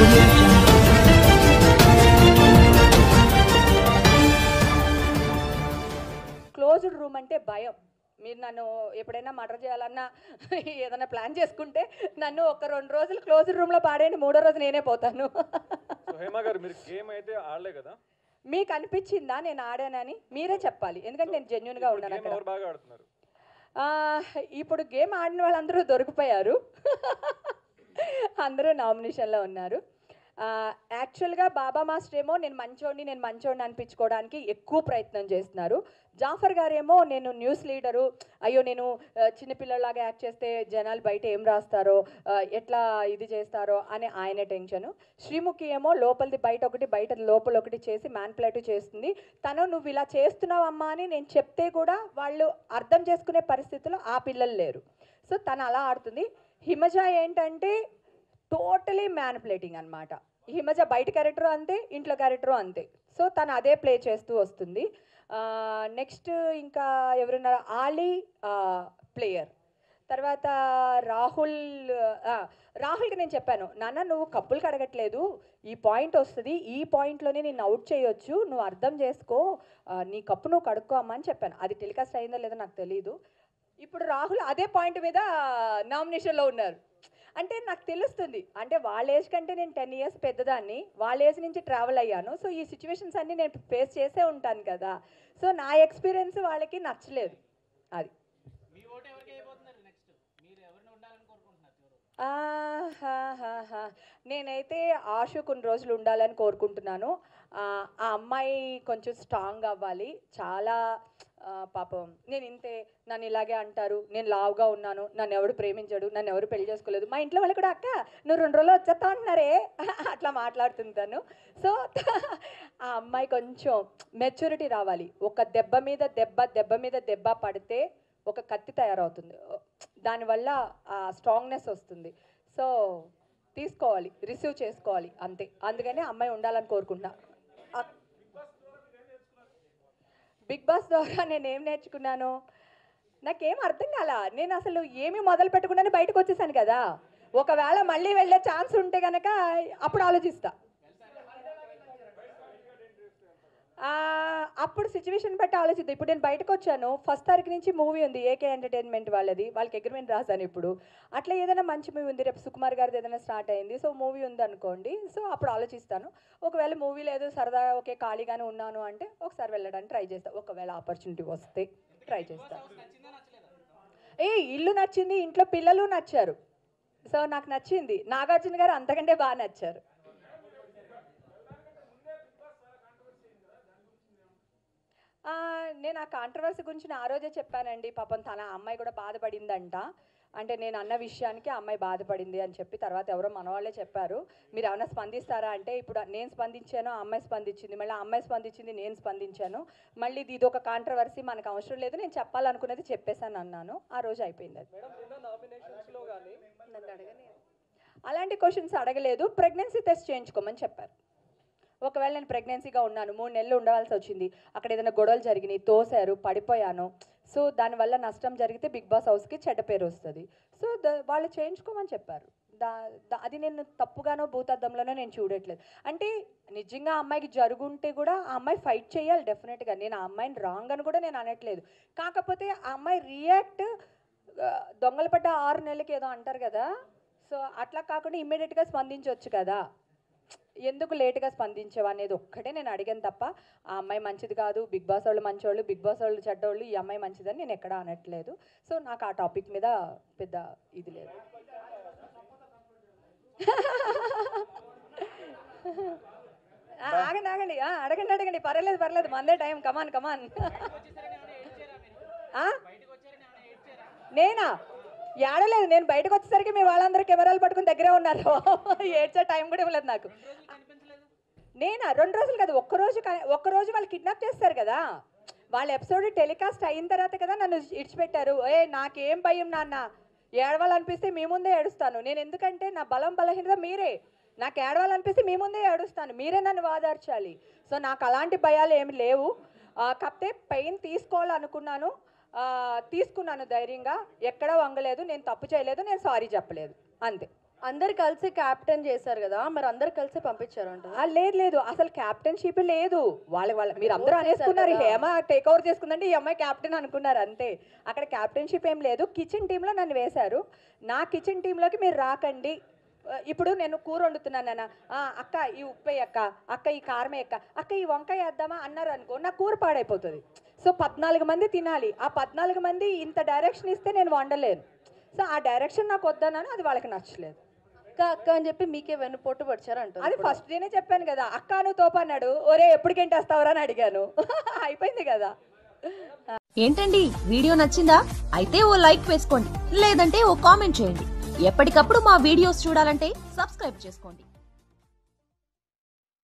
audio jungle. Closed room అంటే భయం మీరు నన్ను ఎప్పుడైనా మర్డర్ చేయాలన్నా ఏదైనా ప్లాన్ చేసుకుంటే నన్ను ఒక రెండు రోజులు క్లోజ్డ్ రూమ్లో పాడేయండి మూడో రోజు నేనే పోతాను సో హేమ గారు మీరు గేమ్ అయితే ఆడలే కదా మీకు అనిపించిందా నేను ఆడానని మీరే చెప్పాలి ఎందుకంటే నేను జెన్యున్గా ఉన్నాను గేమ్ అక్కడ ఎవరు బాగా ఆడుతున్నారు ఆ, ఇప్పుడు గేమ్ ఆడిన వాళ్ళందరూ దొరికిపోయారు అందరూ నామినేషన్లో ఉన్నారు ఆ, యాక్చువల్గా బాబా మాస్టర్ ఏమో నేను మంచోడిని నేను మంచోడిని అనిపించుకోవడానికి ఎక్కువ ప్రయత్నం చేస్తున్నారు జాఫర్ గారేమో నేను న్యూస్ లీడరు అయ్యో నేను ఆ, చిన్నపిల్లలాగా యాక్ట్ చేస్తే జనాలు బయట ఏం రాస్తారో ఆ, ఎట్లా ఇది చేస్తారో అని ఆయన టెన్షను శ్రీముఖి ఏమో లోపలిది బయట ఒకటి బయట లోపల ఒకటి చేసి మ్యాన్పులేటివ్ చేస్తుంది తను నువ్వు ఇలా చేస్తున్నావమ్మా అని నేను చెప్తే కూడా వాళ్ళు అర్థం చేసుకునే పరిస్థితిలో ఆ పిల్లలు లేరు సో తను అలా ఆడుతుంది హిమజ ఏంటంటే టోటలీ మ్యానిపులేటింగ్ అనమాట హిమజ బయట క్యారెక్టర్ అంతే ఇంట్లో క్యారెక్టర్ అంతే సో తను అదే ప్లే చేస్తూ వస్తుంది నెక్స్ట్ ఇంకా ఎవరున్నారు ఆలీ ప్లేయర్ తర్వాత రాహుల్ ఆ, రాహుల్కి నేను చెప్పాను నాన్న నువ్వు కప్పులు కడగట్లేదు ఈ పాయింట్ వస్తుంది ఈ పాయింట్లోనే నేను అవుట్ చేయొచ్చు నువ్వు అర్థం చేసుకో ఆ, నీ కప్పు నువ్వు కడుక్కో అమ్మా అని చెప్పాను అది టెలికాస్ట్ అయిందో లేదో నాకు తెలియదు ఇప్పుడు రాహుల్ అదే పాయింట్ మీద నామినేషన్లో ఉన్నారు అంటే నాకు తెలుస్తుంది అంటే వాళ్ళ ఏజ్ కంటే నేను టెన్ ఇయర్స్ పెద్దదాన్ని వాళ్ళ ఏజ్ నుంచి ట్రావెల్ అయ్యాను సో ఈ సిచ్యువేషన్స్ అన్నీ నేను ఫేస్ చేసే ఉంటాను కదా సో నా ఎక్స్పీరియన్స్ వాళ్ళకి నచ్చలేదు అది ఆహాహాహా. నేనైతే ఆశు కొన్ని రోజులు ఉండాలని కోరుకుంటున్నాను ఆ ఆ అమ్మాయి కొంచెం స్ట్రాంగ్ అవ్వాలి చాలా ఆ, పాపం నేను ఇంతే నన్ను ఇలాగే అంటారు నేను లావుగా ఉన్నాను నన్ను ఎవడు ప్రేమించడు నన్ను ఎవరు పెళ్లి చేసుకోలేదు మా ఇంట్లో వాళ్ళు కూడా అక్క నువ్వు రెండు రోజులు వచ్చేస్తా అంటున్నారే అట్లా మాట్లాడుతుంది తను సో ఆ అమ్మాయి కొంచెం మెచ్యూరిటీ రావాలి ఒక దెబ్బ మీద దెబ్బ దెబ్బ మీద దెబ్బ పడితే ఒక కత్తి తయారవుతుంది దానివల్ల ఆ స్ట్రాంగ్నెస్ వస్తుంది సో తీసుకోవాలి రిసీవ్ చేసుకోవాలి అంతే అందుకని అమ్మాయి ఉండాలని కోరుకుంటున్నా ఆ- బిగ్ బాస్ ద్వారా నేను ఏం నేర్చుకున్నాను నాకేం అర్థం కాల నేను అసలు ఏమీ మొదలు పెట్టకుండానే బయటకు వచ్చేసాను కదా ఒకవేళ మళ్ళీ వెళ్ళే ఛాన్స్ ఉంటే కనుక అప్పుడు ఆలోచిస్తా ఆ, అప్పుడు సిచ్యువేషన్ బట్టి ఆలోచిద్దాం ఇప్పుడు నేను బయటకు వచ్చాను ఫస్ట్ తారీఖు నుంచి మూవీ ఉంది ఏకే ఎంటర్టైన్మెంట్ వాళ్ళది వాళ్ళకి అగ్రిమెంట్ రాశాను ఇప్పుడు అట్లా ఏదైనా మంచి మూవీ ఉంది రేపు సుకుమార్ గారిది ఏదైనా స్టార్ట్ అయింది సో మూవీ ఉంది అనుకోండి సో అప్పుడు ఆలోచిస్తాను ఒకవేళ మూవీ లేదు సరదా ఓకే ఖాళీగానే ఉన్నాను అంటే ఒకసారి వెళ్ళడానికి ట్రై చేస్తాను ఒకవేళ ఆపర్చునిటీ వస్తే ట్రై చేస్తాను ఏ ఇల్లు నచ్చింది ఇంట్లో పిల్లలు నచ్చారు సో నాకు నచ్చింది నాగార్జున గారు అంతకంటే బాగా నచ్చారు ఆ, నేను ఆ కాంట్రవర్సీ గురించి నేను ఆ రోజే చెప్పానండి పాపం తన అమ్మాయి కూడా బాధపడిందంట అంటే నేను అన్న విషయానికి ఆ అమ్మాయి బాధపడింది అని చెప్పి తర్వాత ఎవరో మనవాళ్ళే చెప్పారు మీరు ఏమైనా స్పందిస్తారా అంటే ఇప్పుడు నేను స్పందించాను ఆ అమ్మాయి స్పందించింది మళ్ళీ ఆ అమ్మాయి స్పందించింది నేను స్పందించాను మళ్ళీ ఇది ఇది ఒక కాంట్రవర్సీ మనకు అవసరం లేదు నేను చెప్పాలనుకున్నది చెప్పేశాను అన్నాను ఆ రోజు అయిపోయింది అది నన్ను అడగని అలాంటి క్వశ్చన్స్ అడగలేదు ప్రెగ్నెన్సీ టెస్ట్ చేయించుకోమని చెప్పారు ఒకవేళ నేను ప్రెగ్నెన్సీగా ఉన్నాను మూడు నెలలు ఉండవలసి వచ్చింది అక్కడ ఏదైనా గొడవలు జరిగినాయి తోసారు పడిపోయాను సో దానివల్ల నష్టం జరిగితే బిగ్ బాస్ హౌస్కి చెడ్డ పేరు వస్తుంది సో ద- వాళ్ళు చేయించుకోమని చెప్పారు దా దా- అది నేను తప్పుగానో భూతద్దంలోనో నేను చూడట్లేదు అంటే నిజంగా ఆ అమ్మాయికి జరుగుంటే కూడా ఆ అమ్మాయి ఫైట్ చేయాలి డెఫినెట్గా నేను ఆ అమ్మాయిని రాంగ్ అని కూడా నేను అనట్లేదు కాకపోతే ఆ అమ్మాయి రియాక్ట్ దొంగలు పడ్డ ఆరు నెలలకి ఏదో అంటారు కదా సో అట్లా కాకుండా ఇమ్మీడియట్గా స్పందించవచ్చు కదా ఎందుకు లేటుగా స్పందించావు అనేది ఒక్కటే నేను అడిగాను తప్ప ఆ అమ్మాయి మంచిది కాదు బిగ్ బాస్ వాళ్ళు మంచోళ్ళు బిగ్ బాస్ వాళ్ళు చెడ్డోళ్ళు ఈ అమ్మాయి మంచిదని నేను ఎక్కడా అనట్లేదు సో నాకు ఆ టాపిక్ మీద పెద్ద ఇది లేదు ఆ, ఆగండి ఆగండి ఆ, అడగండి అడగండి పర్లేదు పర్లేదు మందే టైం కమాన్ కమాన్ ఆ? నేనా ఏడలేదు నేను బయటకు వచ్చేసరికి మీ వాళ్ళందరూ కెమెరాలు పట్టుకుని దగ్గరే ఉన్నారు ఏడ్చే టైం కూడా ఇవ్వలేదు నాకు నేనా రెండు రోజులు కదా ఒక్కరోజు క- ఒక్కరోజు వాళ్ళు కిడ్నాప్ చేస్తారు కదా వాళ్ళ ఎపిసోడ్ టెలికాస్ట్ అయిన తర్వాత కదా నన్ను ఇడిచిపెట్టారు ఏ నాకేం భయం నాన్న ఏడవాలనిపిస్తే మీ ముందే ఏడుస్తాను నేను ఎందుకంటే నా బలం బలహీనత మీరే నాకు ఏడవాలనిపిస్తే మీ ముందే ఏడుస్తాను మీరే నన్ను వాదార్చాలి సో నాకు అలాంటి భయాలు ఏమి లేవు ఆ, కాకపోతే పెయిన్ తీసుకోవాలనుకున్నాను ఆ, తీసుకున్నాను ధైర్యంగా ఎక్కడా వంగలేదు నేను తప్పు చేయలేదు నేను సారీ చెప్పలేదు అంతే అందరు కలిసి క్యాప్టెన్ చేశారు కదా మరి అందరు కలిసి పంపించారంట ఆ, లేదు లేదు అసలు క్యాప్టెన్షిప్ లేదు వాళ్ళ వాళ్ళ మీరు అందరూ అనేసుకున్నారు కదా. హేమ టేక్ ఓవర్ చేసుకుందంటే ఈ అమ్మాయి క్యాప్టెన్ అనుకున్నారు అంతే అక్కడ క్యాప్టెన్షిప్ ఏం లేదు కిచెన్ టీంలో నన్ను వేశారు నా కిచెన్ టీంలోకి మీరు రాకండి ఆ, ఇప్పుడు నేను కూర వండుతున్నాను నాన్న ఆ, అక్క ఈ ఉప్పే అక్క అక్క ఈ కారమే అక్క అక్క ఈ వంకాయ వేద్దామా అన్నారు అనుకో నా కూర పాడైపోతుంది సో పద్నాలుగు మంది తినాలి ఆ పద్నాలుగు మంది ఇంత డైరెక్షన్ ఇస్తే నేను వండలేను సో ఆ డైరెక్షన్ నాకు వద్దన్నాను అది వాళ్ళకి నచ్చలేదు అక్క అక్క అని చెప్పి మీకే వెన్నుపోటు పడిచారంట అది ఫస్ట్ డేనే చెప్పాను కదా అక్క నువ్వు తోపు అన్నాడు ఒరే ఎప్పటికేంటేస్తావరా అని అడిగాను అయిపోయింది కదా ఏంటండి వీడియో నచ్చిందా అయితే ఓ లైక్ వేసుకోండి లేదంటే ఓ కామెంట్ చేయండి ఎప్పటికప్పుడు మా వీడియోస్ చూడాలంటే సబ్స్క్రైబ్ చేసుకోండి